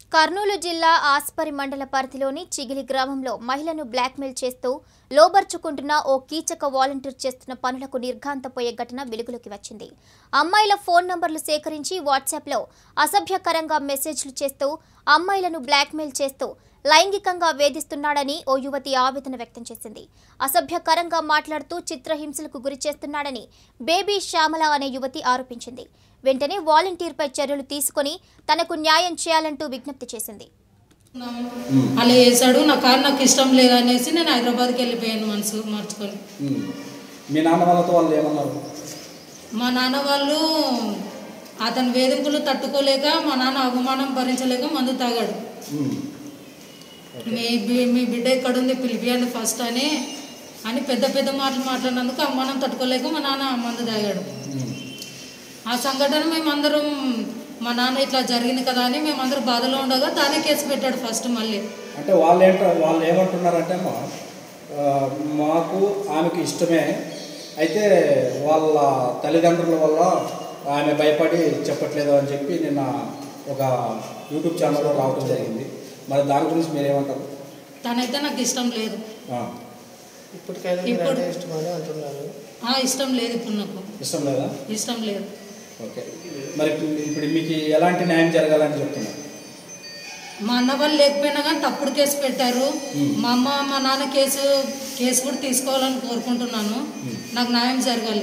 కర్నూలు జిల్లా ఆస్పరి మండల పరిధిలోని చిగిలి గ్రామంలో మహిళను బ్లాక్మెయిల్ చేస్తూ లోబర్చుకుంటున్న ఓ కీచక వాలంటీర్ చేస్తున్న పనులకు నిర్ఘాంతపోయే ఘటన వెలుగులోకి వచ్చింది అమ్మాయిల ఫోన్ నంబర్లు సేకరించి వాట్సాప్లో అసభ్యకరంగా మెసేజ్లు చేస్తూ అమ్మాయిలను బ్లాక్మెయిల్ చేస్తూ లైంగికంగా వేధిస్తున్నాడని ఓ యువతి ఆవేదన వ్యక్తం చేసింది అసభ్యకరంగా మాట్లాడుతూ చిత్రహింసలకు గురి చేస్తున్నాడని బేబీ శ్యామల అనే యువతి ఆరోపించింది వెంటనే వాలంటీర్పై చర్యలు తీసుకొని తనకు న్యాయం చేయాలంటూ విజ్ఞప్తి చేసింది అలా చేశాడు నా కారు నాకు ఇష్టం లేదనేసి నేను హైదరాబాద్కి వెళ్ళిపోయాను మనసు మార్చుకొని ఉమ్. మీ నాన్న వాళ్ళతో వాళ్ళు ఏమన్నారు మా నాన్న వాళ్ళు అతని వేధింపులు తట్టుకోలేక మా నాన్న అవమానం భరించలేక మందు తాగాడు ఉమ్. మీ బి- మీ బిడ్డ ఎక్కడుంది పిలిపియండి ఫస్ట్ అని అని పెద్ద పెద్ద మాటలు మాట్లాడినందుకు అవమానం తట్టుకోలేక మా నాన్న మందు తాగాడు ఉమ్. ఆ సంఘటన మేమందరం మా నాన్న ఇట్లా జరిగింది కదా అని మేమందరం బాధలో ఉండగా తానే కేసు పెట్టాడు ఫస్ట్ మళ్ళీ అంటే వాళ్ళు ఏంటో వాళ్ళు ఏమంటున్నారంటే అమ్మా ఆ, మాకు ఆమెకి ఇష్టమే అయితే వాళ్ళ తల్లిదండ్రుల వల్ల ఆమె భయపడి చెప్పట్లేదు అని చెప్పి నిన్న ఒక యూట్యూబ్ ఛానల్లో రావడం జరిగింది మరి దాని గురించి మీరు ఏమంటారు తనైతే నాకు ఇష్టం లేదు ఆ, ఇప్పటికైనా ఇప్పుడు- మీరంటే ఇష్టమని అంటున్నారు ఆ ఇష్టం లేదు ఇప్పుడు నాకు ఇష్టం లేదా ఇష్టం లేదు ఓకే మరి ఇప్పుడు మీకు ఎలాంటి న్యాయం జరగాలని చెప్తున్నారు మా అన్న వాళ్ళు లేకపోయినా కానీ తప్పుడు కేసు పెట్టారు మా అమ్మ మా నాన్న కేసు కేసు కూడా తీసుకోవాలని కోరుకుంటున్నాను నాకు న్యాయం జరగాలి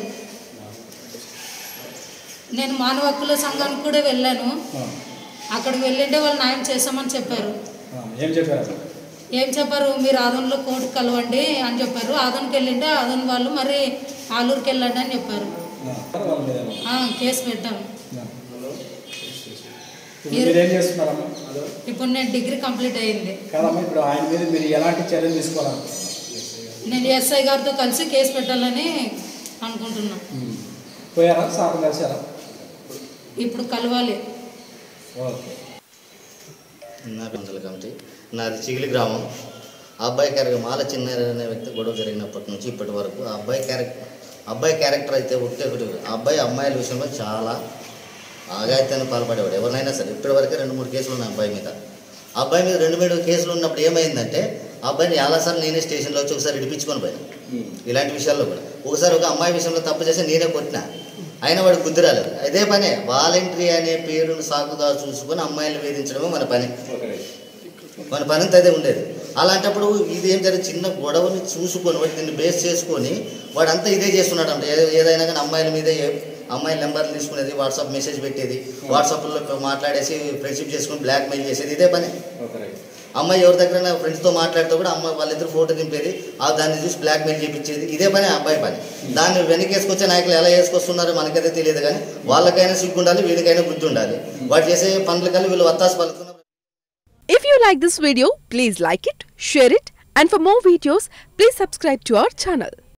నేను మానవ హక్కుల సంఘానికి కూడా వెళ్ళాను ఆ, అక్కడికి వెళ్ళింటే వాళ్ళు న్యాయం చేస్తామని చెప్పారు ఆ, ఏం చెప్పారు అసలు? ఏం చెప్పారు మీరు ఆదోన్లో కోర్టుకు కలవండి అని చెప్పారు ఆదోన్కి వెళ్ళింటే ఆదోన్ వాళ్ళు మరి ఆలూరుకి వెళ్ళండి అని చెప్పారు ఆ, వాళ్ళ మీద ఏమన్నా? ఆ, కేసు పెట్టాను ఆ. ఇప్పుడు మీరు ఏం చేస్తున్నారమ్మా ఇప్పుడు నేను డిగ్రీ కంప్లీట్ అయ్యింది కాదమ్మా ఇప్పుడు ఆయన మీద మీరు ఎలాంటి చర్యలు తీసుకోవాలనుకుంటున్నారు నేను ఎస్ఐ గారితో కలిసి కేసు పెట్టాలని అనుకుంటున్నా పోయారా సార్ కలిసారా ఇప్పుడు కలవాలి ఓకే నా మండల కమిటీ నాది చిగిలి గ్రామం ఆ అబ్బాయి క్యారెక్టర్ మాల చిన్న అనే వ్యక్తి గొడవ జరిగినప్పటి నుంచి ఇప్పటి వరకు ఆ అబ్బాయి క్యారెక్టర్ అబ్బాయి క్యారెక్టర్ అయితే ఒకటే ఒకటి ఆ అబ్బాయి అమ్మాయిల విషయంలో చాలా ఆగాయిత్యాన్ని పాల్పడేవాడు ఎవరినైనా సరే ఇప్పటి వరకే రెండు మూడు కేసులు ఉన్నాయి అబ్బాయి మీద ఆ అబ్బాయి మీద రెండు మూడు కేసులు ఉన్నప్పుడు ఏమైందంటే ఆ అబ్బాయిని చాలాసార్లు నేనే స్టేషన్లో వచ్చి ఒకసారి ఇడిపించుకొని పోయాను ఇలాంటి విషయాల్లో కూడా ఒకసారి ఒక అమ్మాయి విషయంలో తప్పు చేస్తే నేనే కొట్టినా అయినా వాడు బుద్ధి రాలేదు అదే పనే వాలంటరీ అనే పేరును సాకుగా చూసుకొని అమ్మాయిలు వేధించడమే మన పని ఓకే మన పని అంతా అదే ఉండేది అలాంటప్పుడు ఇది ఏం జరిగింది చిన్న గొడవని చూసుకొని వాడు దీన్ని బేస్ చేసుకొని వాడంతా ఇదే చేస్తున్నాడు అంటే ఏదైనా కానీ అమ్మాయిల మీదే అమ్మాయిల నెంబర్లు తీసుకునేది వాట్సాప్ మెసేజ్ పెట్టేది వాట్సాప్లో మాట్లాడేసి ఫ్రెండ్షిప్ చేసుకొని బ్లాక్ మెయిల్ చేసేది ఇదే పని ఓకే రైట్ అమ్మాయి ఎవరి దగ్గర ఫ్రెండ్స్తో మాట్లాడితే కూడా అమ్మాయి వాళ్ళిద్దరు ఫోటో దింపేది ఆ దాన్ని చూసి బ్లాక్ మెయిల్ చేయించేది ఇదే పని ఆ అబ్బాయి పని దాన్ని వెనకేసుకొచ్చే నాయకులు ఎలా వేసుకొస్తున్నారో మనకైతే తెలియదు కానీ వాళ్ళకైనా సిగ్గు ఉండాలి వీడికైనా బుద్ధి ఉండాలి వాడు చేసే పనులు కానీ వీళ్ళు వత్తాసు పలుకుతున్నారు If you like this video, please like it, share it, and for more videos, please subscribe to our channel.